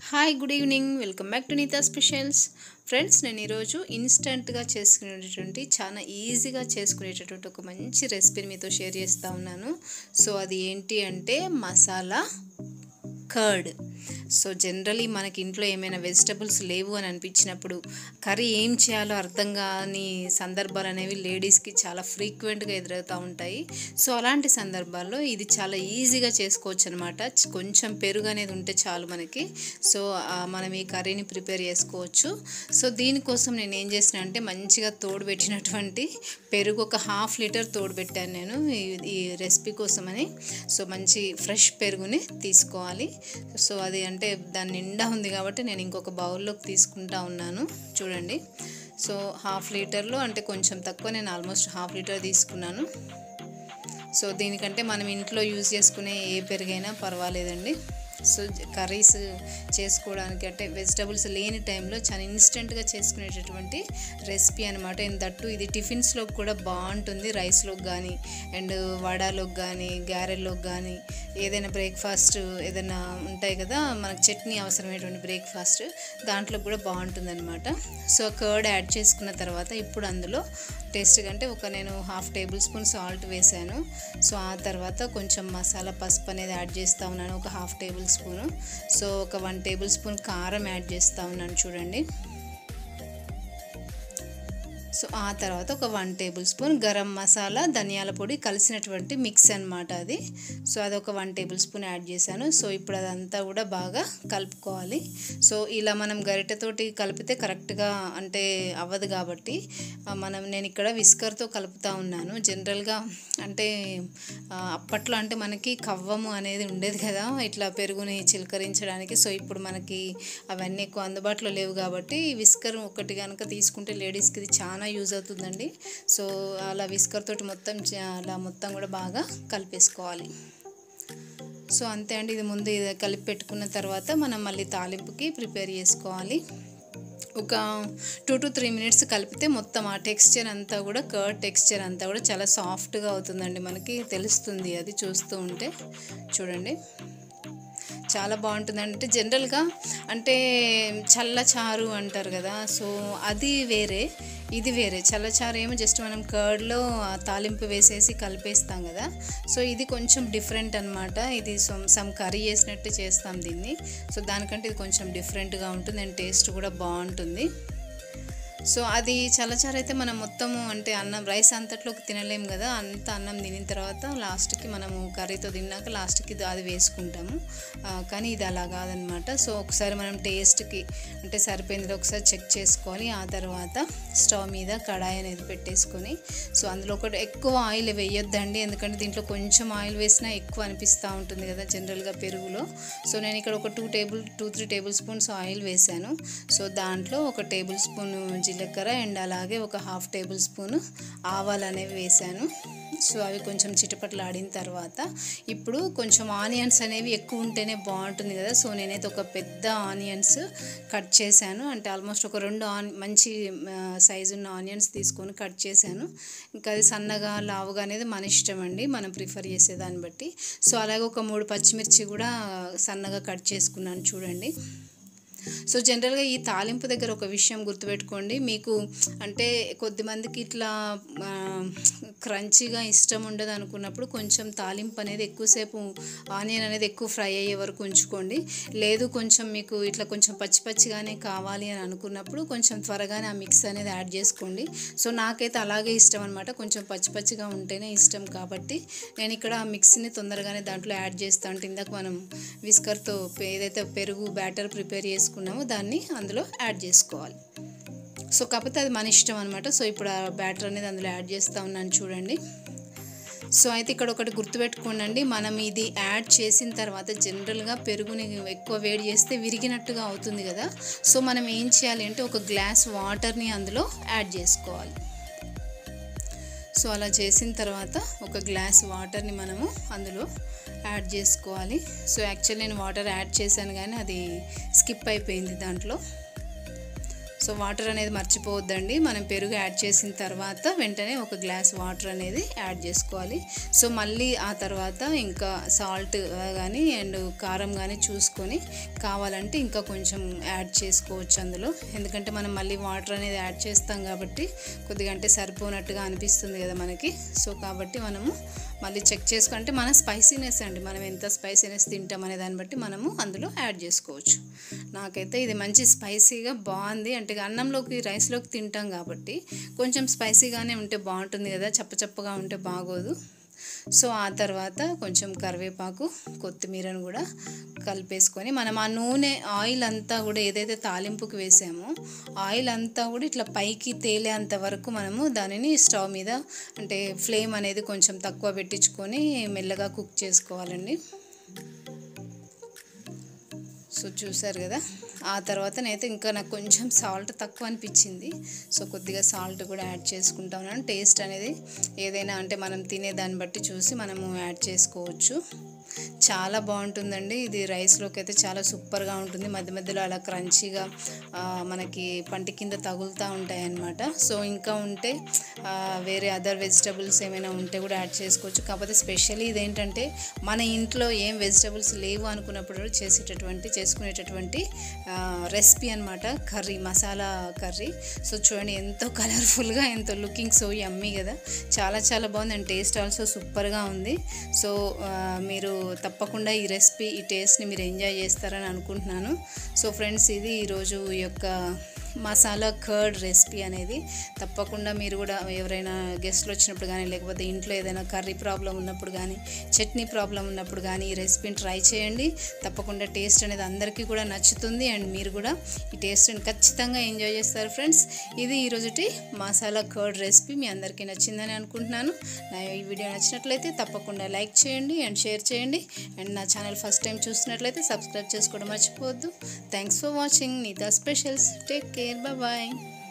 hi good evening welcome back to Neeta Specials friends నేను ఈరోజు ఇన్స్టంట్గా చేసుకునేటటువంటి చాలా ఈజీగా చేసుకునేటటువంటి ఒక మంచి రెసిపీని మీతో షేర్ చేస్తూ ఉన్నాను సో అది ఏంటి అంటే మసాలా కర్డ్ సో జనరలీ మనకి ఇంట్లో ఏమైనా వెజిటబుల్స్ లేవు అని అనిపించినప్పుడు కర్రీ ఏం చేయాలో అర్థం కాని సందర్భాలు అనేవి లేడీస్కి చాలా ఫ్రీక్వెంట్గా ఎదురవుతూ ఉంటాయి సో అలాంటి సందర్భాల్లో ఇది చాలా ఈజీగా చేసుకోవచ్చు అనమాట కొంచెం పెరుగు అనేది ఉంటే చాలు మనకి సో ఆ, మనం ఈ కర్రీని ప్రిపేర్ చేసుకోవచ్చు సో దీనికోసం నేను ఏం చేసిన అంటే మంచిగా తోడు పెట్టినటువంటి పెరుగు ఒక హాఫ్ లీటర్ తోడు పెట్టాను నేను ఈ- ఈ రెసిపీ కోసమని సో మంచి ఫ్రెష్ పెరుగుని తీసుకోవాలి సో అది అంటే దాని నిండా ఉంది కాబట్టి నేను ఇంకొక బౌల్లోకి తీసుకుంటా ఉన్నాను చూడండి సో హాఫ్ లీటర్లో అంటే కొంచెం తక్కువ నేను ఆల్మోస్ట్ హాఫ్ లీటర్ తీసుకున్నాను సో దీనికంటే మనం ఇంట్లో యూజ్ చేసుకునే ఏ పెరుగైనా పర్వాలేదండి సో కర్రీస్ చేసుకోవడానికి అంటే వెజిటబుల్స్ లేని టైంలో చాలా ఇన్స్టెంట్గా చేసుకునేటటువంటి రెసిపీ అనమాట అండ్ దట్టు ఇది టిఫిన్స్లోకి కూడా బాగుంటుంది రైస్లోకి కానీ అండ్ వడాలోకి కానీ గారెల్లోకి కానీ ఏదైనా బ్రేక్ఫాస్ట్ ఏదైనా ఉంటాయి కదా మనకు చట్నీ అవసరమైనటువంటి బ్రేక్ఫాస్ట్ దాంట్లో కూడా బాగుంటుంది అనమాట సో కర్డ్ యాడ్ చేసుకున్న తర్వాత ఇప్పుడు అందులో టేస్ట్ కంటే ఒక నేను హాఫ్ టేబుల్ స్పూన్ సాల్ట్ వేసాను సో ఆ తర్వాత కొంచెం మసాలా పసుపు అనేది యాడ్ చేస్తూ ఉన్నాను ఒక హాఫ్ టేబుల్ స్పూను సో ఒక వన్ టేబుల్ స్పూన్ కారం యాడ్ చేస్తూ ఉన్నాను చూడండి సో ఆ తర్వాత ఒక one tablespoon garam masala ధనియాల పొడి కలిసినటువంటి మిక్స్ అన్నమాట అది సో అది ఒక వన్ టేబుల్ స్పూన్ యాడ్ చేశాను సో ఇప్పుడు అదంతా కూడా బాగా కలుపుకోవాలి సో ఇలా మనం గరిటెతోటి కలిపితే కరెక్ట్గా అంటే అవ్వదు కాబట్టి ఆ, మనం నేను ఇక్కడ విస్కర్తో కలుపుతూ ఉన్నాను జనరల్గా అంటే ఆ, అప్పట్లో అంటే మనకి కవ్వము అనేది ఉండేది కదా ఇట్లా పెరుగుని చిలకరించడానికి సో ఇప్పుడు మనకి అవన్నీ ఎక్కువ అందుబాటులో లేవు కాబట్టి విస్కర్ ఒకటి కనుక తీసుకుంటే లేడీస్కి ఇది చాలా యూజ్ అవుతుందండి సో అలా విస్కర్ తోటి మొత్తం చ- అలా మొత్తం కూడా బాగా కలిపేసుకోవాలి సో అంతే అండి ఇది ముందు ఇది కలిపి పెట్టుకున్న తర్వాత మనం మళ్ళీ తాలింపుకి ప్రిపేర్ చేసుకోవాలి ఒక టూ టు త్రీ మినిట్స్ కలిపితే మొత్తం ఆ టెక్స్చర్ అంతా కూడా కర్డ్ టెక్స్చర్ అంతా కూడా చాలా సాఫ్ట్గా అవుతుందండి మనకి తెలుస్తుంది అది చూస్తూ ఉంటే చూడండి చాలా బాగుంటుంది అంటే జనరల్గా అంటే చల్ల చారు అంటారు కదా సో అది వేరే ఇది వేరే చల్ల చారు ఏమో జస్ట్ మనం కర్డ్లో తాలింపు వేసేసి కలిపేస్తాం కదా సో ఇది కొంచెం డిఫరెంట్ అనమాట ఇది సమ్ సమ్ కర్రీ చేసినట్టు చేస్తాం దీన్ని సో దానికంటే ఇది కొంచెం డిఫరెంట్గా ఉంటుంది అండ్ టేస్ట్ కూడా బాగుంటుంది సో అది చల్లచారు అయితే మనం మొత్తము అంటే అన్నం రైస్ అంతట్లోకి తినలేము కదా అంత అన్నం తినిన తర్వాత లాస్ట్కి మనము కర్రీతో తిన్నాక లాస్ట్కి ఇది అది వేసుకుంటాము ఆ, కానీ ఇది అలా కాదనమాట సో ఒకసారి మనం టేస్ట్కి అంటే సరిపోయింది ఒకసారి చెక్ చేసుకోవాలి ఆ తర్వాత స్టవ్ మీద కడాయి అనేది పెట్టేసుకొని సో అందులో ఒకటి ఎక్కువ ఆయిల్ వేయొద్దండి ఎందుకంటే దీంట్లో కొంచెం ఆయిల్ వేసినా ఎక్కువ అనిపిస్తూ ఉంటుంది కదా జనరల్గా పెరుగులో సో నేను ఇక్కడ ఒక two table two three tablespoons oil వేసాను సో దాంట్లో ఒక టేబుల్ స్పూన్ జీలకర్ర అండ్ అలాగే ఒక హాఫ్ టేబుల్ స్పూన్ ఆవాలు అనేవి వేసాను సో అవి కొంచెం చిటపట్లాడిన తర్వాత ఇప్పుడు కొంచెం ఆనియన్స్ అనేవి ఎక్కువ ఉంటేనే బాగుంటుంది కదా సో నేనైతే ఒక పెద్ద ఆనియన్స్ కట్ చేశాను అంటే ఆల్మోస్ట్ ఒక రెండు ఆన్ మంచి సైజు ఉన్న ఆనియన్స్ తీసుకొని కట్ చేశాను ఇంకా అది సన్నగా లావుగా అనేది మన ఇష్టం అండి మనం ప్రిఫర్ చేసే దాన్ని బట్టి సో అలాగే ఒక మూడు పచ్చిమిర్చి కూడా సన్నగా కట్ చేసుకున్నాను చూడండి సో జనరల్గా ఈ తాలింపు దగ్గర ఒక విషయం గుర్తుపెట్టుకోండి మీకు అంటే కొద్దిమందికి ఇట్లా ఆ, క్రంచీగా ఇష్టం ఉండదు అనుకున్నప్పుడు కొంచెం తాలింపు అనేది ఎక్కువసేపు ఆనియన్ అనేది ఎక్కువ ఫ్రై అయ్యే వరకు ఉంచుకోండి లేదు కొంచెం మీకు ఇట్లా కొంచెం పచ్చి పచ్చిగానే కావాలి అని అనుకున్నప్పుడు కొంచెం త్వరగానే ఆ మిక్స్ అనేది యాడ్ చేసుకోండి సో నాకైతే అలాగే ఇష్టం అనమాట కొంచెం పచ్చి పచ్చిగా ఉంటేనే ఇష్టం కాబట్టి నేను ఇక్కడ ఆ మిక్స్ని తొందరగానే దాంట్లో యాడ్ చేస్తా అంటే ఇందాక మనం విస్కర్తో ఏదైతే పెరుగు బ్యాటర్ ప్రిపేర్ చేసుకున్నామో దాన్ని అందులో యాడ్ చేసుకోవాలి సో కాకపోతే అది మన ఇష్టం అనమాట సో ఇప్పుడు ఆ బ్యాటర్ అనేది అందులో యాడ్ చేస్తూ ఉన్నాను చూడండి సో అయితే ఇక్కడ ఒకటి గుర్తుపెట్టుకోండి మనం ఇది యాడ్ చేసిన తర్వాత జనరల్గా పెరుగుని ఎక్కువ వేడి చేస్తే విరిగినట్టుగా అవుతుంది కదా సో మనం ఏం చేయాలి అంటే ఒక గ్లాస్ వాటర్ని అందులో యాడ్ చేసుకోవాలి సో అలా చేసిన తర్వాత ఒక గ్లాస్ వాటర్ని మనము అందులో యాడ్ చేసుకోవాలి సో యాక్చువల్లీ నేను వాటర్ యాడ్ చేశాను కానీ అది స్కిప్ అయిపోయింది దాంట్లో సో వాటర్ అనేది మర్చిపోవద్దండి మనం పెరుగు యాడ్ చేసిన తర్వాత వెంటనే ఒక గ్లాస్ వాటర్ అనేది యాడ్ చేసుకోవాలి సో మళ్ళీ ఆ తర్వాత ఇంకా సాల్ట్ కానీ అండ్ కారం కానీ చూసుకొని కావాలంటే ఇంకా కొంచెం యాడ్ చేసుకోవచ్చు అందులో ఎందుకంటే మనం మళ్ళీ వాటర్ అనేది యాడ్ చేస్తాం కాబట్టి కొద్దిగా అంటే సరిపోనట్టుగా అనిపిస్తుంది కదా మనకి సో కాబట్టి మనము మళ్ళీ చెక్ చేసుకుంటే మన స్పైసీనెస్ అండి మనం ఎంత స్పైసీనెస్ తింటాం అనే దాన్ని బట్టి మనము అందులో యాడ్ చేసుకోవచ్చు నాకైతే ఇది మంచి స్పైసీగా బాగుంది అంటే అన్నంలోకి రైస్లోకి తింటాం కాబట్టి కొంచెం స్పైసీగానే ఉంటే బాగుంటుంది కదా చప్పచప్పగా ఉంటే బాగోదు సో ఆ తర్వాత కొంచెం కరివేపాకు కొత్తిమీరను కూడా కలిపేసుకొని మనం ఆ నూనె ఆయిల్ అంతా కూడా ఏదైతే తాలింపుకి వేసామో ఆయిల్ అంతా కూడా ఇట్లా పైకి తేలేంత వరకు మనము దానిని స్టవ్ మీద అంటే ఫ్లేమ్ అనేది కొంచెం తక్కువ పెట్టించుకొని మెల్లగా కుక్ చేసుకోవాలండి సో చూసారు కదా ఆ తర్వాత నేనైతే ఇంకా నాకు కొంచెం సాల్ట్ తక్కువ అనిపించింది సో కొద్దిగా సాల్ట్ కూడా యాడ్ చేసుకుంటాను టేస్ట్ అనేది ఏదైనా అంటే మనం తినే దాన్ని బట్టి చూసి మనము యాడ్ చేసుకోవచ్చు చాలా బాగుంటుందండి ఇది రైస్లోకి అయితే చాలా సూపర్గా ఉంటుంది మధ్య మధ్యలో అలా క్రంచీగా మనకి పంటి కింద తగులుతూ ఉంటాయి అన్నమాట సో ఇంకా ఉంటే ఆ, వేరే అదర్ వెజిటబుల్స్ ఏమైనా ఉంటే కూడా యాడ్ చేసుకోవచ్చు కాకపోతే స్పెషల్లీ ఇదేంటంటే మన ఇంట్లో ఏం వెజిటబుల్స్ లేవు అనుకున్నప్పుడు చేసేటటువంటి చేసుకునేటటువంటి రెసిపీ అనమాట కర్రీ మసాలా కర్రీ సో చూడండి ఎంతో కలర్ఫుల్గా ఎంతో లుకింగ్ సో యమ్మీ కదా చాలా చాలా బాగుంది అండ్ టేస్ట్ ఆల్సో సూపర్గా ఉంది సో ఆ, మీరు తప్పకుండా ఈ రెసిపీ ఈ టేస్ట్ని మీరు ఎంజాయ్ చేస్తారని అనుకుంటున్నాను సో ఫ్రెండ్స్ ఇది ఈరోజు ఈ యొక్క మసాలా కర్డ్ రెసిపీ అనేది తప్పకుండా మీరు కూడా ఎవరైనా గెస్ట్లు వచ్చినప్పుడు కానీ లేకపోతే ఇంట్లో ఏదైనా కర్రీ ప్రాబ్లం ఉన్నప్పుడు కానీ చట్నీ ప్రాబ్లం ఉన్నప్పుడు కానీ ఈ రెసిపీని ట్రై చేయండి తప్పకుండా టేస్ట్ అనేది అందరికీ కూడా నచ్చుతుంది అండ్ మీరు కూడా ఈ టేస్ట్ని ఖచ్చితంగా ఎంజాయ్ చేస్తారు ఫ్రెండ్స్ ఇది ఈరోజుటి మసాలా కర్డ్ రెసిపీ మీ అందరికీ నచ్చిందని అనుకుంటున్నాను నా ఈ వీడియో నచ్చినట్లయితే తప్పకుండా లైక్ చేయండి అండ్ షేర్ చేయండి అండ్ నా ఛానల్ ఫస్ట్ టైం చూస్తున్నట్లయితే సబ్స్క్రైబ్ చేసుకోవడం మర్చిపోవద్దు thanks for watching Neeta Specials take care bye